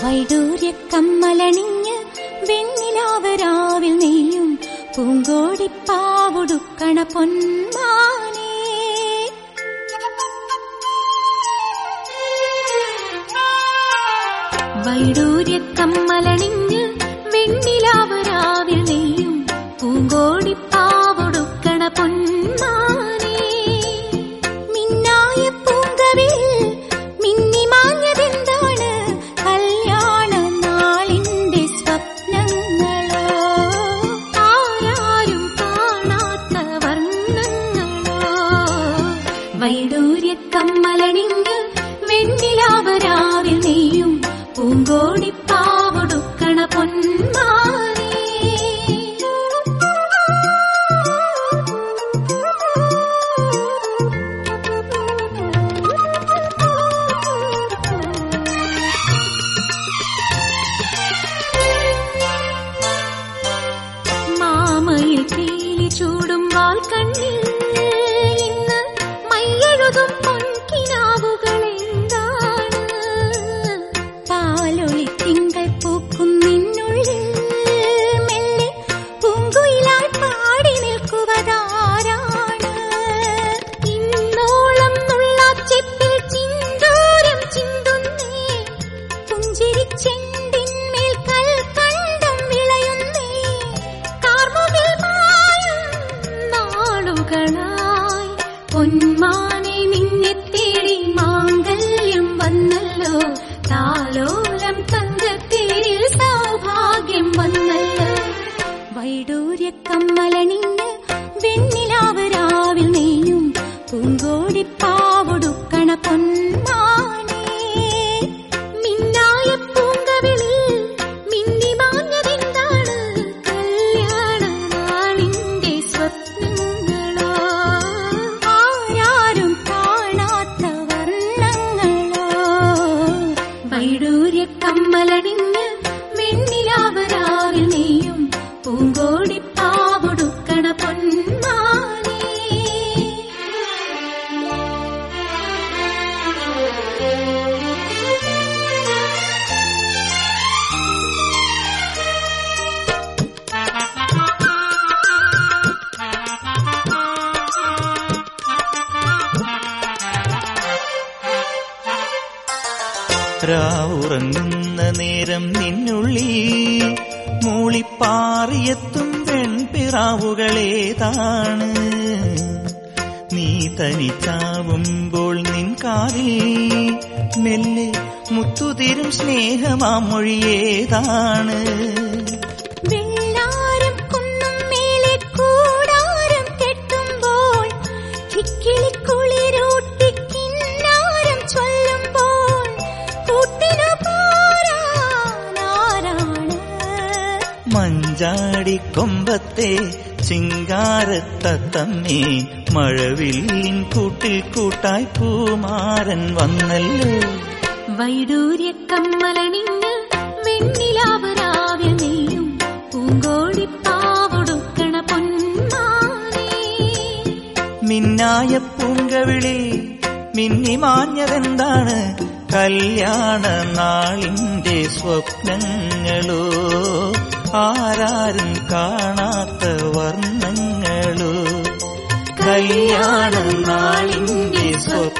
വൈഡൂര്യ കമ്മലണിഞ്ഞ് വെണ്ണിലാവരാവിൽ നെയ്യും പൂങ്കോടിപ്പാവുടുക്കണ പൊന്മാനേ വൈഡൂര്യ കമ്മലണിഞ്ഞ് വെണ്ണിലാവരാവിൽ നെയ്യും പൂങ്കോടിപ്പാവുടുക്കണ പൊന്മാനേ മിന്നായ പൂങ്കവിൽ മിന്നിമാഞ്ഞതെന്താണ് കല്യാണ നാളിന്റെ സ്വപ്നങ്ങളോ ആരാരും കാണാത്ത വർണ്ണങ്ങളോ വൈഡൂര്യ കമ്മലണിഞ്ഞ് വെണ്ണിലാവരാവിൽ നെയ്യും പൂങ്കോടിപ്പാവൊടുക്കണ പൊന്മാനേ മാമയിൽ പീലി ചൂടും വാൽ കണ്ണിൽ ഇന്ന് മയ്യെഴുതും പൊൻകിനാവുകൾ എന്താണ് പാലൊളി തിങ്കൾ പൂക്കും നിന്നുള്ളിൽ മെല്ലെ പൂങ്കുയിലായി പാടി നിൽക്കുവതാരാണ് ഇന്നോളം നുള്ളാച്ചിപ്പിൽ ചിന്തൂരം ചിന്തുന്നേ പുഞ്ചിരി ചെണ്ടിന്മേൽ കൽക്കണ്ടം വിളയുന്നേ കാർമുകിൽ മായും നാളുകളായി പൊന്മാനെ നിന്നെ തേടി മാംഗല്യം വന്നല്ലോ താലോലം തങ്കത്തേരിൽ സൗഭാഗ്യം വന്നല്ലോ വൈഡൂര്യ കമ്മലണിഞ്ഞ് വെണ്ണിലാവരാവിൽ നെയ്യും പൂങ്കോടിപ്പാവൊടുക്കണ പൊന്മാനേ മിന്നായ പൂങ്കവിളിൽ മിന്നിമാഞ്ഞതെന്താണ് കല്യാണ നാളിന്റെ സ്വപ്നങ്ങളോ ആരാരും കാണാത്ത വർണ്ണങ്ങളോ വൈഡൂര്യ കമ്മലണിഞ്ഞ് വെണ്ണിലാവരാവിൽ നെയ്യും പൂങ്കോടിപ്പാവൊടുക്കണ പൊന്മാനേ രാവുറങ്ങുന്ന നേരം നിന്നുള്ളിൽ മൂളിപ്പാറിയെത്തും പെൺപിറാവുകളേതാണ് നീ തനിച്ചാവുമ്പോൾ നിൻ കാതിൽ മെല്ലെ മുത്തുതിരും സ്നേഹമാം മൊഴിയേതാണ് വെള്ളാരം കുന്നും മേലെ കൂടാരം കെട്ടുമ്പോൾ കിക്കിളിക്കുളിരൂട്ടി കിന്നാരം ചൊല്ലുമ്പോൾ കൂട്ടിനു പോരാനാരാണ് മഞ്ചാടിക്കൊമ്പത്തെ ചിങ്കാരത്തത്തമ്മേ മഴവില്ലിൻ കൂട്ടിൽ കൂട്ടായി പൂമാരൻ വന്നല്ലോ വൈഡൂര്യ കമ്മലണിഞ്ഞ് വെണ്ണിലാവരാവിൽ നെയ്യും പൂങ്കോടിപ്പാവൊടുക്കണ പൊന്മാനേ മിന്നായ പൂങ്കവിളി മിന്നിമാഞ്ഞതെന്താണ് കല്യാണ നാളിന്റെ സ്വപ്നങ്ങളോ ആരാരും കാണാത്ത വർണ്ണങ്ങളോ കല്യാണ നാളിന്റെ സ്വപ്ന